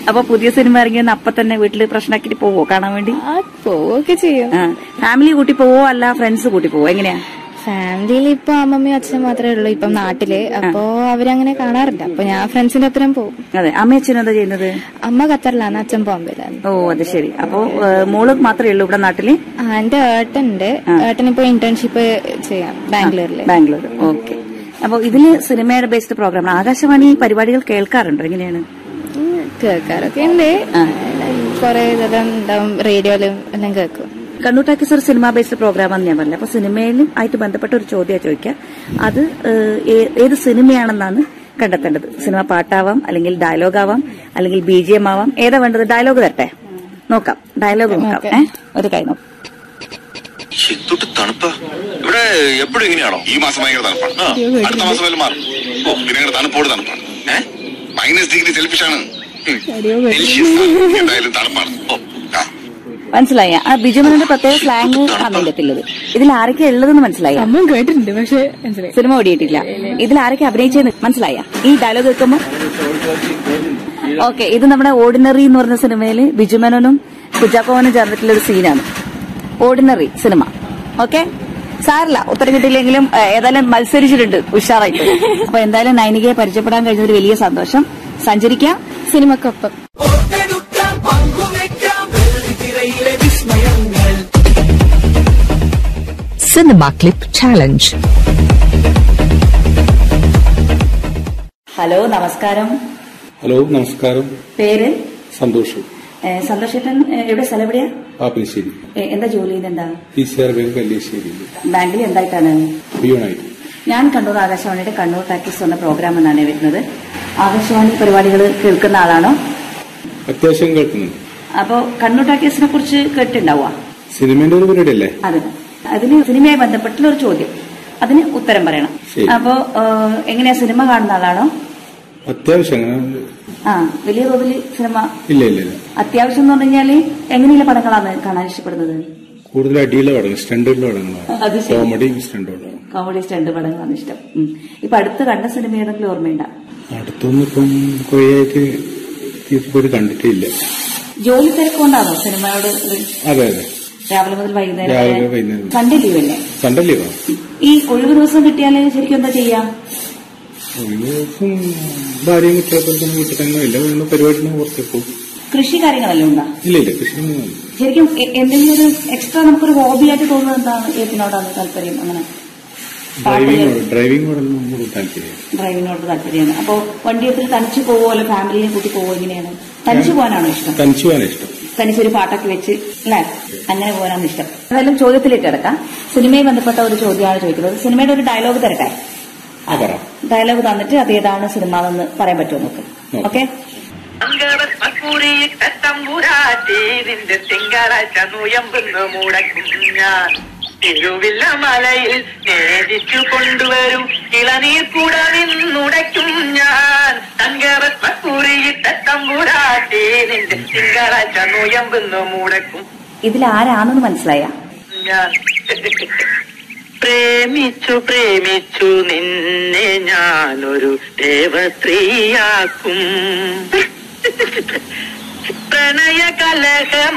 അപ്പൊ പുതിയ സിനിമ ഇറങ്ങിയെന്ന് അപ്പൊ തന്നെ വീട്ടില് പ്രശ്നമാക്കിട്ട് പോവോ കാണാൻ വേണ്ടി ആ പോവൊക്കെ ചെയ്യും ആ ഫാമിലി കൂട്ടി പോവോ അല്ല ഫ്രണ്ട്സ് കൂട്ടി പോവോ എങ്ങനെയാ ഫാമിലിയിൽ ഇപ്പൊ അമ്മമ്മയും അച്ഛനും മാത്രമേ ഉള്ളൂ ഇപ്പം നാട്ടില് അപ്പൊ അവരങ്ങനെ കാണാറില്ല അപ്പൊ ഞാൻ ഫ്രണ്ട്സിന്റെ ഒപ്പരം പോകും അതെ അമ്മയച്ഛനും എന്താ ചെയ്യുന്നത് അമ്മ ഖത്തറിലാണ് അച്ഛൻ ബോംബെയിലാണ് ഓ അത് ശരി അപ്പൊ ഏ, മോള് മാത്രമേ ഉള്ളൂ ഇവിടെ നാട്ടില് ആ എന്റെ ഏട്ടനുണ്ട് ഏട്ടൻ ഇപ്പൊ ഇന്റേൺഷിപ്പ് ചെയ്യാം ബാംഗ്ലൂരില് ബാംഗ്ലൂർ ഓക്കെ അപ്പൊ ഇതില് സിനിമയുടെ ബേസ്ഡ് പ്രോഗ്രാം ആകാശവാണി പരിപാടികൾ കേൾക്കാറുണ്ടോ എങ്ങനെയാണ് ഉം, കേൾക്കാറൊക്കെ ഉണ്ട് കൊറേ ഇതെല്ലാം ഉണ്ടാവും റേഡിയോയിലും എല്ലാം കേൾക്കും കണ്ണൂർ ടാക്കീസ് ഒരു സിനിമ ബേസ്ഡ് പ്രോഗ്രാം ആണെന്ന് ഞാൻ പറഞ്ഞത് അപ്പൊ സിനിമയിലും ആയിട്ട് ബന്ധപ്പെട്ട ഒരു ചോദ്യം ചോദിക്കാം അത് ഏഹ്, ഏ- ഏത് സിനിമയാണെന്നാണ് കണ്ടെത്തേണ്ടത് സിനിമ പാട്ടാവാം അല്ലെങ്കിൽ ഡയലോഗ് ആവാം അല്ലെങ്കിൽ ബി ജി എം ആവാം ഏതാ വേണ്ടത് ഡയലോഗ് തരട്ടെ നോക്കാം ഡയലോഗ് നോക്കാം ഏ ഒരു കൈ നോക്കാം എന്തൊട്ട് തണുപ്പാ ഇവിടെ എപ്പോഴും ഇങ്ങനെയാണോ ഈ മാസം ഭയങ്കര തണുപ്പാണ് ആ. അടുത്ത മാസം വല്ല മാറും ഓ പിന്നെ ഞങ്ങളുടെ തണുപ്പോട് തണുപ്പാണ് ഏ? മൈനസ് ഡിഗ്രി സെൽഫിഷാണ് സെൽഷ്യസ് എന്തായാലും തണുപ്പാണ് ഓ ആ മനസ്സിലായ ആ ബിജുമനന്റെ പ്രത്യേക സ്ലാങ് ആണ് ഇതിലുള്ളത് ഇതിൽ ആരൊക്കെ ഉള്ളതെന്ന് മനസ്സിലായ അമ്മ കേട്ടിട്ടുണ്ട് പക്ഷെ മനസ്സിലായി സിനിമ ഓടിയിട്ടില്ല ഇതിൽ ആരൊക്കെ അഭിനയിച്ചെന്ന് മനസ്സിലായ ഈ ഡയലോഗ് വെക്കുമ്പോ ഓക്കെ ഇത് നമ്മുടെ ഓർഡിനറി എന്ന് പറഞ്ഞ സിനിമയില് ബിജുമേനോനും കുജാക്കോവനും ചേർന്നിട്ടുള്ള ഒരു സീനാണ് ഓർഡിനറി സിനിമ ഓക്കെ സാറില്ല ഉത്തരം കിട്ടിയില്ലെങ്കിലും ഏഹ്, ഏതായാലും മത്സരിച്ചിട്ടുണ്ട് ഉഷാറായിട്ട് അപ്പൊ എന്തായാലും നൈനികയെ പരിചയപ്പെടാൻ കഴിഞ്ഞതിൽ വലിയ സന്തോഷം സഞ്ചരിക്കാം സിനിമക്കൊപ്പം Cinema Clip Challenge. ഹലോ നമസ്കാരം ഹലോ നമസ്കാരം പേര് സന്തോഷം ഏഹ്, സന്തോഷേട്ടൻ ഏഹ്, എവിടെ സ്ഥലം എവിടെയാ പാപ്പിനിശ്ശേരി ഏഹ്, എന്താ ജോലി ചെയ്യുന്നെന്താ പി സി ആർ ബാങ്ക് കല്യാശ്ശേരിയിൽ ബാങ്കിൽ എന്തായിട്ടാണ് പിയൂണായിട്ട് ഞാൻ കണ്ണൂർ ആകാശവാണിയുടെ കണ്ണൂർ ടാക്കീസ് എന്ന പ്രോഗ്രാം എന്നാണ് വരുന്നത് ആകാശവാണി പരിപാടികൾ കേൾക്കുന്ന ആളാണോ അത്യാവശ്യം കേൾക്കുന്നുണ്ട് അപ്പോ കണ്ണൂർ ടാക്കീസിനെ കുറിച്ച് കേട്ടിട്ടുണ്ടാവുക സിനിമേന്റെ ഒരു പരിപാടി അല്ലേ അതെ അതിന് സിനിമയുമായി ബന്ധപ്പെട്ടുള്ള ഒരു ചോദ്യം അതിന് ഉത്തരം പറയണം ശരി. അപ്പോ ഏഹ്, എങ്ങനെയാ സിനിമ കാണുന്ന ആളാണോ അത്യാവശ്യം അങ്ങനെ ആ വലിയ തോതിൽ സിനിമ ഇല്ല ഇല്ല ഇല്ല അത്യാവശ്യം എന്ന് പറഞ്ഞു കഴിഞ്ഞാല് എങ്ങനെയുള്ള പടങ്ങളാണ് കാണാൻ ഇഷ്ടപ്പെടുന്നത് കൂടുതൽ അടിയുള്ള പടങ്ങൾ സ്റ്റണ്ടുള്ള അത് പടങ്ങളാണ് ശരി. കോമഡി സ്റ്റണ്ട് പടങ്ങൾ കോമഡി സ്റ്റണ്ട് പടങ്ങളാണ് ഇഷ്ടം ഉം. ഇപ്പൊ അടുത്ത് കണ്ട സിനിമ ഏതെങ്കിലും ഓർമ്മയുണ്ട അടുത്തൊന്നും ഇപ്പം കുറേ ആയിട്ട് തിയേറ്ററിൽ പോയിട്ട് കണ്ടിട്ടേ ഇല്ല ജോലി തിരക്കൊണ്ടാണോ സിനിമയോട് ഒരു അതെ അതെ രാവിലെ മുതൽ വൈകുന്നേരം രാവിലെ വരെ? വൈകുന്നേരം. സൺഡേ ലീവ് അല്ലേ സണ്ടല്ലേ ഈ ഒഴിവ് ദിവസം കിട്ടിയാല് ശരിക്കും എന്താ ചെയ്യാ ഒരു ദിവസം ഭാര്യയും കുട്ടികളൊക്കെ തന്നെ വീട്ടിൽ തന്നെ ഇല്ല വീണ്ടും പരിപാടിന് പുറത്തേക്ക് പോകും കൃഷി കാര്യങ്ങളെല്ലാം ഉണ്ടാ ഇല്ല ഇല്ല കൃഷിയൊന്നും ശരിക്കും എ- എന്തെങ്കിലും ഒരു എക്സ്ട്രാ നമുക്കൊരു ഹോബി ആയിട്ട് തോന്നുന്നത് എന്താണ് ഏതിനോടാണ് താല്പര്യം അങ്ങനെ ഡ്രൈവിംഗ് ഡ്രൈവിംഗോടൊന്നും കൂടുതൽ താല്പര്യം ഡ്രൈവിനോട് താല്പര്യമാണ് അപ്പൊ വണ്ടിയത്തിൽ തനിച്ച് പോവോ അല്ലെ ഫാമിലിയെ കൂട്ടി പോവോ എങ്ങനെയാണ് തനിച്ച് പോകാനാണോ ഇഷ്ടം തനിച്ചു പോകാനാണ് ഇഷ്ടം തനിച്ചൊരു പാട്ടൊക്കെ വെച്ച് അല്ലേ അങ്ങനെ പോകാനാണ് ഇഷ്ടം അതെല്ലാം ചോദ്യത്തിലേക്ക് കിടക്കാം സിനിമയെ ബന്ധപ്പെട്ട ഒരു ചോദ്യമാണ് ചോദിക്കുന്നത് സിനിമയുടെ ഒരു ഡയലോഗ് തരട്ടെ ആ പറ ഡയലോഗ് തന്നിട്ട് അത് ഏതാണ് സിനിമ എന്ന് പറയാൻ പറ്റുമോ നമുക്ക് നോക്കാം. ഓക്കെ അങ്കണപ്പൂരിയിട്ട തമ്പുരാട്ടി നിന്റെ തിങ്കളാഴ്ച നുയമ്പെന്ന് മുടക്കും ഞാൻ തിരുവില്ല മലയിൽ നേദിച്ചു കൊണ്ടുവരും ഇളനീർ കൂട നിന്നുടയ്ക്കും ഞാൻ തങ്കറപ്പൂരിയിട്ട തമ്പുരാട്ടി നിന്റെ തിങ്കളാഴ്ച നുയമ്പെന്ന് മുടക്കും ഇതിൽ ആരാണെന്ന് മനസ്സിലായ ഞാൻ പ്രേമിച്ചു പ്രേമിച്ചു നിന്നെ ഞാനൊരു ദേവസ്ത്രീയാക്കും പ്രണയ കലഹം